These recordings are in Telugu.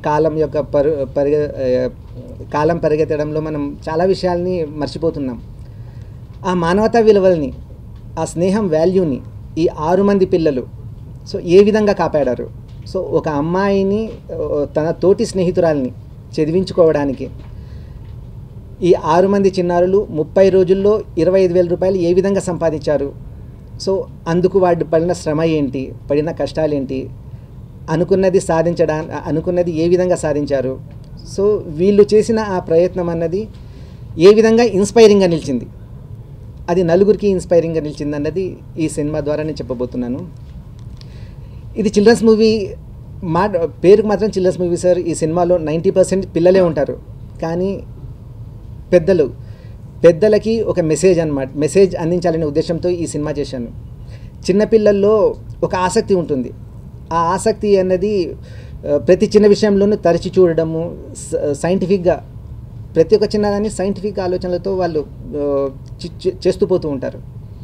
కాలం యొక్క పరు పరిగె ఆ, కాలం పరిగెత్తడంలో మనం చాలా విషయాల్ని మర్చిపోతున్నాం ఆ మానవతా విలువల్ని ఆ స్నేహం వాల్యూని ఈ ఆరు మంది పిల్లలు సో ఏ విధంగా కాపాడారు సో ఒక అమ్మాయిని ఆ, తన తోటి స్నేహితురాల్ని చదివించుకోవడానికి ఈ ఆరు మంది చిన్నారులు ముప్పై రోజుల్లో ఇరవై ఐదు వేల రూపాయలు ఏ విధంగా సంపాదించారు సో అందుకు వాళ్ళు పడిన శ్రమ ఏంటి పడిన కష్టాలు ఏంటి అనుకున్నది సాధించడా అనుకున్నది ఏ విధంగా సాధించారు సో వీళ్ళు చేసిన ఆ ప్రయత్నం అన్నది ఏ విధంగా ఇన్స్పైరింగ్గా నిలిచింది అది నలుగురికి ఇన్స్పైరింగ్గా నిలిచింది అన్నది ఈ సినిమా ద్వారా నేను చెప్పబోతున్నాను ఇది చిల్డ్రన్స్ మూవీ మా పేరుకు మాత్రం చిల్డ్రన్స్ మూవీ సార్ ఈ సినిమాలో నైంటీ పర్సెంట్ పిల్లలే ఉంటారు కానీ పెద్దలు పెద్దలకి ఒక మెసేజ్ అన్నమాట మెసేజ్ అందించాలనే ఉద్దేశంతో ఈ సినిమా చేశాను చిన్నపిల్లల్లో ఒక ఆసక్తి ఉంటుంది ఆ ఆసక్తి అన్నది ఆ, ప్రతి చిన్న విషయంలోనూ తరచి చూడడము స- సైంటిఫిక్గా ప్రతి ఒక్క చిన్నదాన్ని సైంటిఫిక్ ఆలోచనలతో వాళ్ళు ఆ, చి- చి- చేస్తూ పోతూ ఉంటారు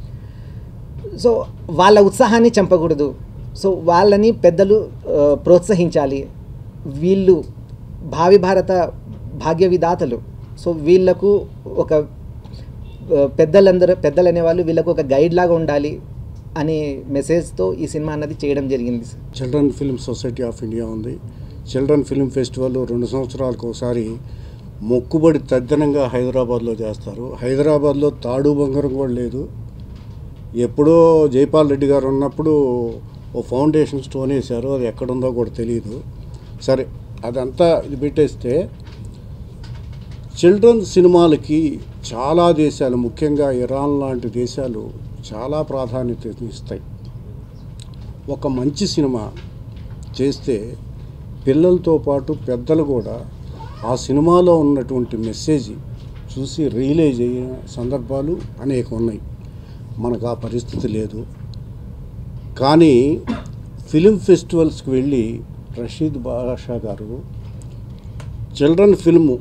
సో వాళ్ళ ఉత్సాహాన్ని చంపకూడదు సో వాళ్ళని పెద్దలు ఆ, ప్రోత్సహించాలి వీళ్ళు భావి భారత భాగ్య విధాతలు సో వీళ్ళకు ఒక ఆ, పెద్దలందరూ పెద్దలు అనేవాళ్ళు వీళ్ళకు ఒక గైడ్ లాగా ఉండాలి అనే మెసేజ్తో ఈ సినిమా అన్నది చేయడం జరిగింది sir children film society of India ఉంది చిల్డ్రన్ ఫిల్మ్ ఫెస్టివల్ రెండు సంవత్సరాలకు ఒకసారి మొక్కుబడి తద్దనంగా హైదరాబాద్లో చేస్తారు హైదరాబాద్లో తాడు బంగారం కూడా లేదు ఎప్పుడో జైపాల్ రెడ్డి గారు ఉన్నప్పుడు ఓ ఫౌండేషన్ స్టోన్ వేశారు అది ఎక్కడుందో కూడా తెలియదు సరే అదంతా ఇది పెట్టేస్తే చిల్డ్రన్ సినిమాలకి చాలా దేశాలు ముఖ్యంగా ఇరాన్ లాంటి దేశాలు చాలా ప్రాధాన్యత ఇస్తాయి ఒక మంచి సినిమా చేస్తే పిల్లలతో పాటు పెద్దలు కూడా ఆ సినిమాలో ఉన్నటువంటి మెసేజ్ చూసి రియలైజ్ అయిన సందర్భాలు అనేక ఉన్నాయి మనకు ఆ పరిస్థితి లేదు కానీ ఫిలిం ఫెస్టివల్స్కి వెళ్ళి రషీద్ బాషా గారు చిల్డ్రన్ ఫిల్ము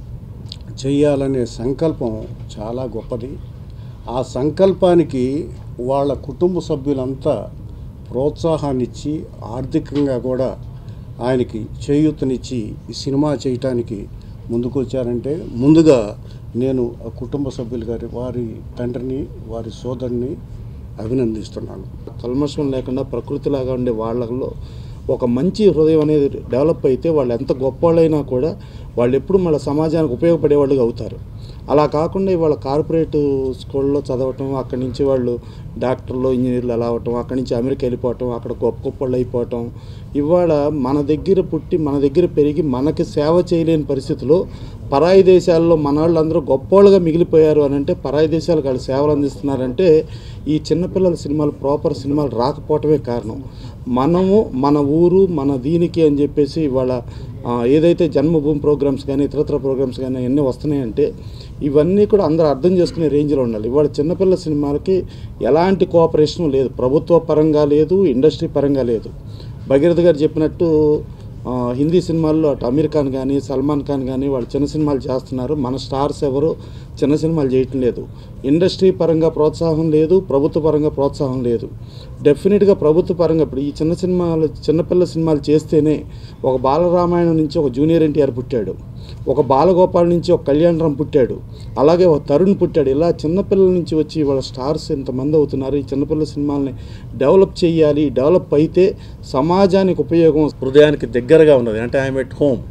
చేయాలనే సంకల్పం చాలా గొప్పది ఆ సంకల్పానికి వాళ్ళ కుటుంబ సభ్యులంతా ప్రోత్సాహాన్నిచ్చి ఆర్థికంగా కూడా ఆయనకి చేయూతనిచ్చి ఈ సినిమా చేయటానికి ముందుకు వచ్చారంటే ముందుగా నేను ఆ కుటుంబ సభ్యులు గారి వారి తండ్రిని వారి సోదరుని అభినందిస్తున్నాను కల్మషం లేకుండా ప్రకృతిలాగా ఉండే వాళ్ళలో ఒక మంచి హృదయం అనేది డెవలప్ అయితే వాళ్ళు ఎంత గొప్పవాళ్ళైనా కూడా వాళ్ళు ఎప్పుడు మళ్ళీ సమాజానికి ఉపయోగపడే వాళ్ళుగా అవుతారు అలా కాకుండా ఇవాళ కార్పొరేట్ స్కూల్లో చదవటం అక్కడి నుంచి వాళ్ళు డాక్టర్లు ఇంజనీర్లు అలా అవటం అక్కడి నుంచి అమెరికా వెళ్ళిపోవటం అక్కడ గొప్ప గొప్ప వాళ్ళు అయిపోవటం ఇవాళ మన దగ్గర పుట్టి మన దగ్గర పెరిగి మనకి సేవ చేయలేని పరిస్థితిలో పరాయి దేశాల్లో మన వాళ్ళందరూ గొప్పోళ్ళుగా మిగిలిపోయారు అని అంటే పరాయి దేశాలకు వాళ్ళు సేవలు అందిస్తున్నారంటే ఈ చిన్నపిల్లల సినిమాలు ప్రాపర్ సినిమాలు రాకపోవటమే కారణం మనము మన ఊరు మన దీనికి అని చెప్పేసి ఇవాళ ఆ, ఏదైతే జన్మభూమి ప్రోగ్రామ్స్ కానీ ఇతరత్ర ప్రోగ్రామ్స్ కానీ అన్నీ వస్తున్నాయంటే ఇవన్నీ కూడా అందరూ అర్థం చేసుకునే రేంజ్లో ఉండాలి ఇవాళ చిన్నపిల్లల సినిమాలకి ఎలాంటి కోఆపరేషన్ లేదు ప్రభుత్వ పరంగా లేదు ఇండస్ట్రీ పరంగా లేదు భగీరథ గారు చెప్పినట్టు ఆ, హిందీ సినిమాల్లో అటు అమీర్ ఖాన్ కానీ సల్మాన్ ఖాన్ కానీ వాళ్ళు చిన్న సినిమాలు చేస్తున్నారు మన స్టార్స్ ఎవరు చిన్న సినిమాలు చేయటం లేదు ఇండస్ట్రీ పరంగా ప్రోత్సాహం లేదు ప్రభుత్వ పరంగా ప్రోత్సాహం లేదు డెఫినెట్గా ప్రభుత్వ పరంగా ఇప్పుడు ఈ చిన్న సినిమాలు చిన్నపిల్ల సినిమాలు చేస్తేనే ఒక బాలరామాయణం నుంచి ఒక జూనియర్ ఎన్టీఆర్ పుట్టాడు ఒక బాలగోపాల్ నుంచి ఒక కళ్యాణరామ్ పుట్టాడు అలాగే ఒక తరుణ్ పుట్టాడు ఇలా చిన్నపిల్లల నుంచి వచ్చి వాళ్ళ స్టార్స్ ఇంతమంది అవుతున్నారు ఈ చిన్నపిల్లల సినిమాల్ని డెవలప్ చేయాలి డెవలప్ అయితే సమాజానికి ఉపయోగం హృదయానికి దగ్గరగా ఉన్నది అంటే ఐఎమ్ ఎట్ హోమ్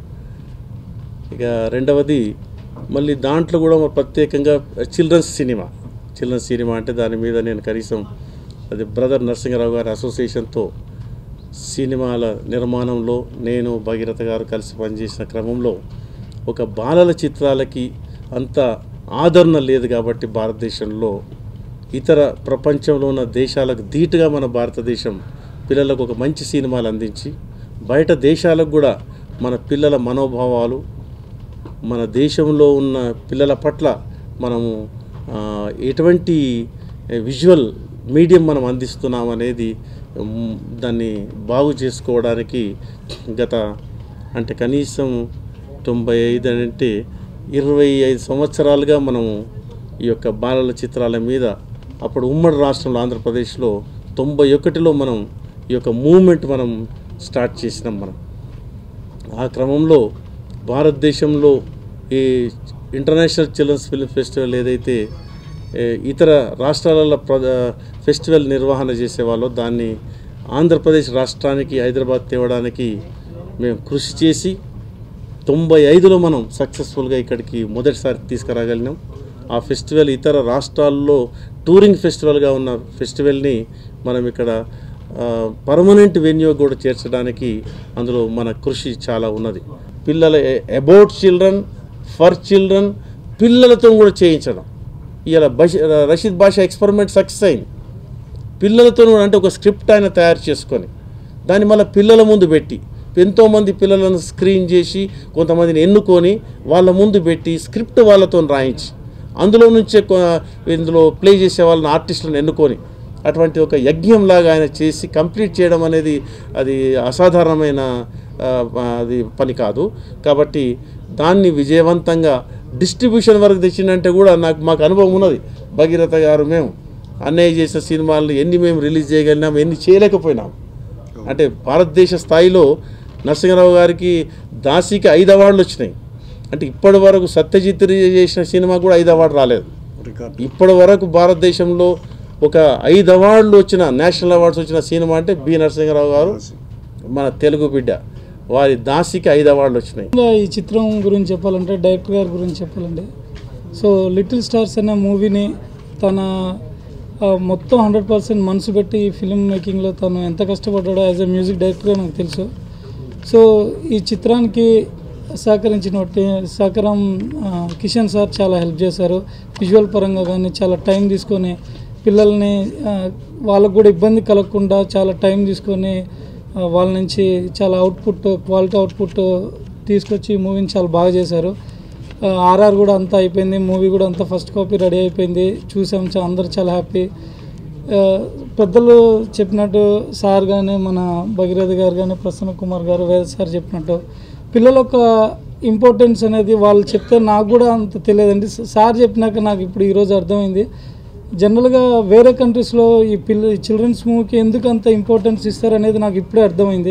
ఇక రెండవది మళ్ళీ దాంట్లో కూడా మరి ప్రత్యేకంగా చిల్డ్రన్స్ సినిమా చిల్డ్రన్స్ సినిమా అంటే దాని మీద నేను కనీసం అది బ్రదర్ నరసింహరావు గారి అసోసియేషన్తో సినిమాల నిర్మాణంలో నేను భగీరథ గారు కలిసి పనిచేసిన క్రమంలో ఒక బాలల చిత్రాలకి అంత ఆదరణ లేదు కాబట్టి భారతదేశంలో ఇతర ప్రపంచంలో ఉన్న దేశాలకు ధీటుగా మన భారతదేశం పిల్లలకు ఒక మంచి సినిమాలు అందించి బయట దేశాలకు కూడా మన పిల్లల మనోభావాలు మన దేశంలో ఉన్న పిల్లల పట్ల మనము ఆ, ఎటువంటి విజువల్ మీడియం మనం అందిస్తున్నాం అనేది మ్, దాన్ని బాగు చేసుకోవడానికి గత అంటే కనీసం తొంభై ఐదు అంటే ఇరవై ఐదు సంవత్సరాలుగా మనము ఈ యొక్క బాలల చిత్రాల మీద అప్పుడు ఉమ్మడి రాష్ట్రంలో ఆంధ్రప్రదేశ్లో తొంభై ఒకటిలో మనం ఈ యొక్క మూమెంట్ మనం స్టార్ట్ చేసినాం మనం ఆ క్రమంలో భారతదేశంలో ఈ ఇంటర్నేషనల్ చిల్డ్రన్స్ ఫిల్మ్ ఫెస్టివల్ ఏదైతే ఏ, ఇతర రాష్ట్రాలలో ప్ర ఫెస్టివల్ నిర్వహణ చేసేవాళ్ళో దాన్ని ఆంధ్రప్రదేశ్ రాష్ట్రానికి హైదరాబాద్ తేవడానికి మేము కృషి చేసి తొంభై ఐదులో మనం సక్సెస్ఫుల్గా ఇక్కడికి మొదటిసారి తీసుకురాగలిగినాం ఆ ఫెస్టివల్ ఇతర రాష్ట్రాల్లో టూరింగ్ ఫెస్టివల్గా ఉన్న ఫెస్టివల్ని మనం ఇక్కడ పర్మనెంట్ వెన్యూ కూడా చేర్చడానికి అందులో మన కృషి చాలా ఉన్నది పిల్లల అబౌట్ చిల్డ్రన్ ఫర్ చిల్డ్రన్ పిల్లలతో కూడా చేయించడం ఇలా బష రషీద్ భాష ఎక్స్పెరిమెంట్ సక్సెస్ అయింది పిల్లలతో కూడా అంటే ఒక స్క్రిప్ట్ ఆయన తయారు చేసుకొని దాన్ని మళ్ళీ పిల్లల ముందు పెట్టి ఎంతోమంది పిల్లలను స్క్రీన్ చేసి కొంతమందిని ఎన్నుకొని వాళ్ళ ముందు పెట్టి స్క్రిప్ట్ వాళ్ళతో రాయించి అందులో నుంచే కొ- ఇందులో ప్లే చేసే వాళ్ళని ఆర్టిస్టులను ఎన్నుకొని అటువంటి ఒక యజ్ఞంలాగా ఆయన చేసి కంప్లీట్ చేయడం అనేది అది అసాధారణమైన ఆ, అది పని కాదు కాబట్టి దాన్ని విజయవంతంగా డిస్ట్రిబ్యూషన్ వరకు తెచ్చిందంటే కూడా నాకు మాకు అనుభవం ఉన్నది భగీరథ గారు మేము అన్నయ్య చేసిన సినిమాలను ఎన్ని మేము రిలీజ్ చేయగలిగినాం ఎన్ని చేయలేకపోయినాం అంటే భారతదేశ స్థాయిలో నరసింహరావు గారికి దాసికి ఐదు అవార్డులు వచ్చినాయి అంటే ఇప్పటి వరకు సత్యజిత్ రి- చేసిన సినిమా కూడా ఐదు అవార్డు రాలేదు రికార్డ్ ఇప్పటి వరకు భారతదేశంలో ఒక ఐదు అవార్డులు వచ్చిన నేషనల్ అవార్డ్స్ వచ్చిన సినిమా అంటే బి నరసింహరావు గారు మన తెలుగు బిడ్డ వారి దాసికి ఐదు అవార్డులు వచ్చినాయి ఇంకా ఈ చిత్రం గురించి చెప్పాలంటే డైరెక్టర్ గారి గురించి చెప్పాలంటే సో లిటిల్ స్టార్స్ అనే మూవీని తన ఆ, మొత్తం హండ్రెడ్ పర్సెంట్ మనసు పెట్టి ఈ ఫిల్మ్ మేకింగ్లో తను ఎంత కష్టపడ్డాడో యాజ్ ఎ మ్యూజిక్ డైరెక్టర్గా నాకు తెలుసు సో ఈ చిత్రానికి సహకరించిన సహకారం ఆ, కిషన్ సార్ చాలా హెల్ప్ చేశారు విజువల్ పరంగా కానీ చాలా టైం తీసుకొని పిల్లల్ని ఆ, వాళ్ళకు కూడా ఇబ్బంది కలగకుండా చాలా టైం తీసుకొని ఆ, వాళ్ళ నుంచి చాలా అవుట్పుట్ క్వాలిటీ అవుట్పుట్ తీసుకొచ్చి మూవీని చాలా బాగా చేశారు ఆర్ఆర్ కూడా అంతా అయిపోయింది మూవీ కూడా అంతా ఫస్ట్ కాపీ రెడీ అయిపోయింది చూసాం చా- అందరూ చాలా హ్యాపీ ఆ, పెద్దలు చెప్పినట్టు సార్ కానీ మన భగీరథ గారు కానీ ప్రసన్న కుమార్ గారు వేద సార్ చెప్పినట్టు పిల్లల యొక్క ఇంపార్టెన్స్ అనేది వాళ్ళు చెప్తే నాకు కూడా అంత తెలియదండి సార్ చెప్పినాక నాకు ఇప్పుడు ఈరోజు అర్థమైంది జనరల్గా వేరే కంట్రీస్లో ఈ పిల్ల చిల్డ్రన్స్ మూవీకి ఎందుకు అంత ఇంపార్టెన్స్ ఇస్తారు అనేది నాకు ఇప్పుడే అర్థమైంది